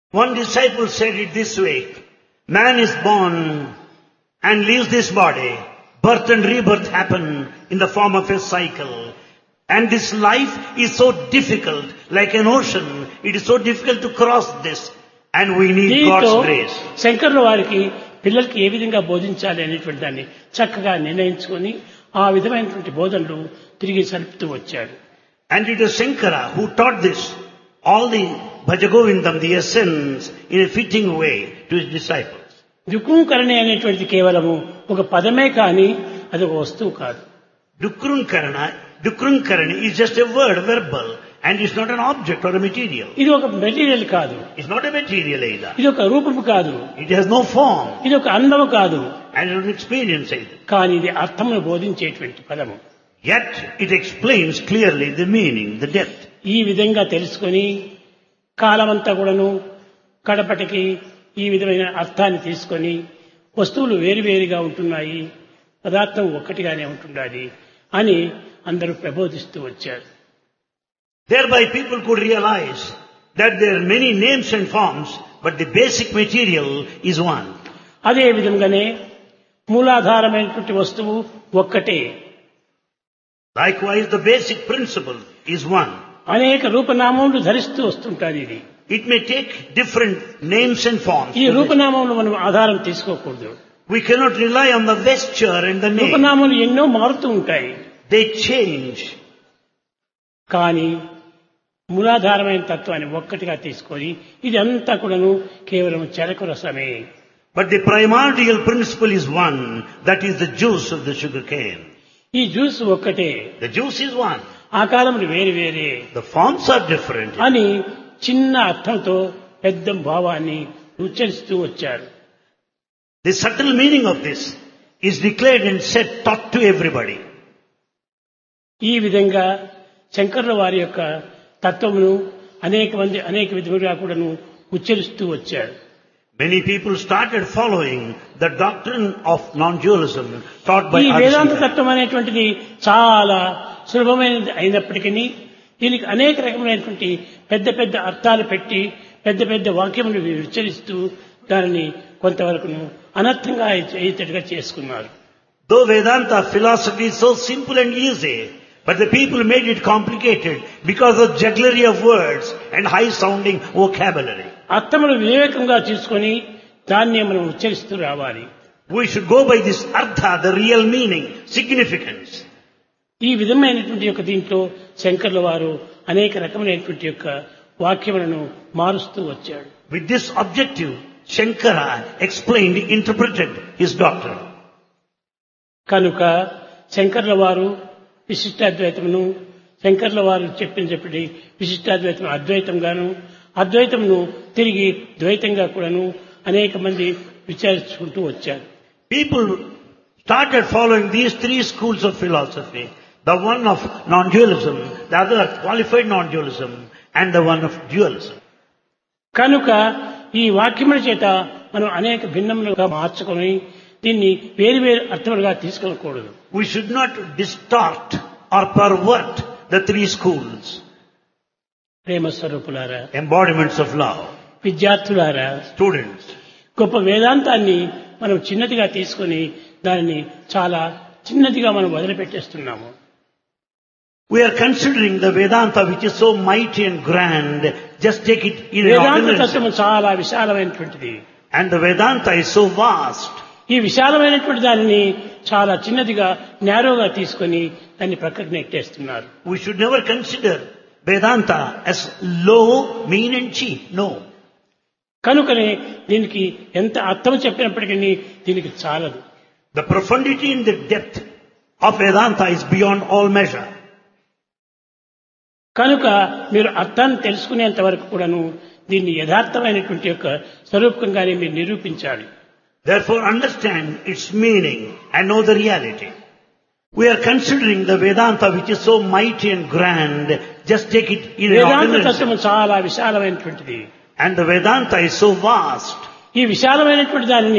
One disciple said it this way, man is born and leaves this body. Birth and rebirth happen in the form of a cycle. And this life is so difficult, like an ocean. It is so difficult to cross this. And we need దీంతో God's grace. శంకర్ల వారికి పిల్లలకి ఏ విధంగా బోధించాలి అనేటువంటి దాన్ని చక్కగా నిర్ణయించుకొని ఆ విధమైనటువంటి బోధనలు తిరిగి సలుపుతూ వచ్చాడు And it is Shankara who taught this, all the Bhajagovindam, the essence, in a fitting way to his disciples. దుఃఖంకరణి అనేటువంటిది కేవలము ఒక పదమే కానీ అది ఒక వస్తువు కాదు Dukrunkarana, Dukrunkarani is just a word, verbal, and it's not an object or a material. ఇది ఒక మెటీరియల్ కాదు It's not a material either. ఇది ఒక రూపము కాదు It has no form, ఇది ఒక అందము కాదు and it's an experience either. కానీ ఇది అర్థమును బోధించేటువంటి పదము Yet it explains clearly the meaning, the depth. ఈ విధంగా తెలుసుకొని కాలమంతా కూడాను కడపటికి ఈ విధమైన అర్థాన్ని తీసుకొని వస్తువులు వేరువేరుగా ఉంటున్నాయి పదార్థం ఒక్కటిగానే ఉంటున్నది అని అందరూ ప్రబోధిస్తూ వచ్చారు Thereby people could realize that there are many names and forms, but the basic material is one. అదే విధంగానే మూలాధారమైనటువంటి వస్తువు ఒక్కటే Likewise, the basic principle is one. అనేక రూపనామములు ధరిస్తూ వస్తుంటారు ఇది It may take different names and forms. ఈ రూపనామములు మనం ఆధారం తీసుకోకూడదు We cannot rely on the vesture and the name. రూపనామాలు ఎన్నో మారుతూ ఉంటాయి They change. కానీ మూలాధారమైన తత్వాన్ని ఒక్కటిగా తీసుకొని ఇది అంతా కూడాను కేవలం చెరకు రసమే But the primordial principle is one. That is the juice of the sugar cane. ఈ జ్యూస్ ఒక్కటే The juice is one. ఆకారములు వేరు వేరే The forms are different. అని చిన్న అర్థంతో పెద్ద భావాన్ని ఉచ్చరిస్తూ వచ్చారు The subtle meaning of this is declared and said, taught to everybody. ఈ విధంగా శంకరుల వారి యొక్క తత్వమును అనేక మంది అనేక విధములుగా కూడాను ఉచ్చరిస్తూ వచ్చారు Many people started following the doctrine of non-dualism taught by ఈ వేదాంత Advaita. తత్వం అనేటువంటిది చాలా సులభమైనది అయినప్పటికీ దీనికి అనేక రకమైనటువంటి పెద్ద పెద్ద అర్థాలు పెట్టి పెద్ద పెద్ద వాక్యములు ఉచ్చరిస్తూ దానిని కొంతవరకును అనర్థంగా అయ్యేటట్టుగా చేసుకున్నారు Though Vedanta philosophy is so simple and easy, but the people made it complicated because of jugglery of words and high sounding vocabulary. అర్థములు వివేకంగా తీసుకొని దాన్ని మనం ఉచ్చరిస్తూ రావాలి We should go by this artha, the real meaning, significance. ఈ విధమైనటువంటి యొక్క దీంట్లో శంకర్ల వారు అనేక రకమైనటువంటి యొక్క వాక్యములను మారుస్తూ వచ్చాడు With this objective, Shankara explained, interpreted his doctrine. కనుక శంకర్ల వారు విశిష్టాద్వైతమును శంకర్ల వారు చెప్పిన చెప్పి విశిష్టాద్వైతం అద్వైతంగాను అద్వైతమును తిరిగి ద్వైతంగా కూడాను అనేక మంది విచారించుకుంటూ వచ్చారు People started following these three schools of philosophy. The one of non-dualism, the other qualified non-dualism, and the one of dualism. కనుక ఈ వాక్యముల చేత మనం అనేక భిన్నములుగా మార్చుకొని దీన్ని వేరు వేరు అర్థములుగా తీసుకెళ్ళకూడదు We should not distort or pervert the three schools, ప్రేమ స్వరూపులారా embodiments of love. విద్యార్థులారా Students, గొప్ప వేదాంతాన్ని మనం చిన్నదిగా తీసుకొని దానిని చాలా చిన్నదిగా మనం వదిలిపెట్టేస్తున్నాము we are considering the Vedanta which is so mighty and grand, just take it in an Vedanta ordinary sense. తత్వము చాలా విశాలమైనటువంటిది And the Vedanta is so vast. ఈ విశాలమైనటువంటి దానిని చాలా చిన్నదిగా నేరోగా తీసుకొని దాన్ని ప్రక్కకు నెట్టేస్తున్నారు We should never consider Vedanta as low, mean and cheap. No. కనుకనే దీనికి ఎంత అర్థం చెప్పినప్పటికీ దీనికి చాలదు The profundity and the depth of Vedanta is beyond all measure. కనుక మీరు అర్థాన్ని తెలుసుకునేంత వరకు కూడాను దీన్ని యథార్థమైనటువంటి యొక్క స్వరూపంగానే మీరు నిరూపించాలి Therefore understand its meaning and know the reality. We are considering the Vedanta which is so mighty and grand, just take it in an Vedanta ordinary sense. తత్వము చాలా విశాలమైనటువంటిది And the Vedanta is so vast. ఈ విశాలమైనటువంటి దానిని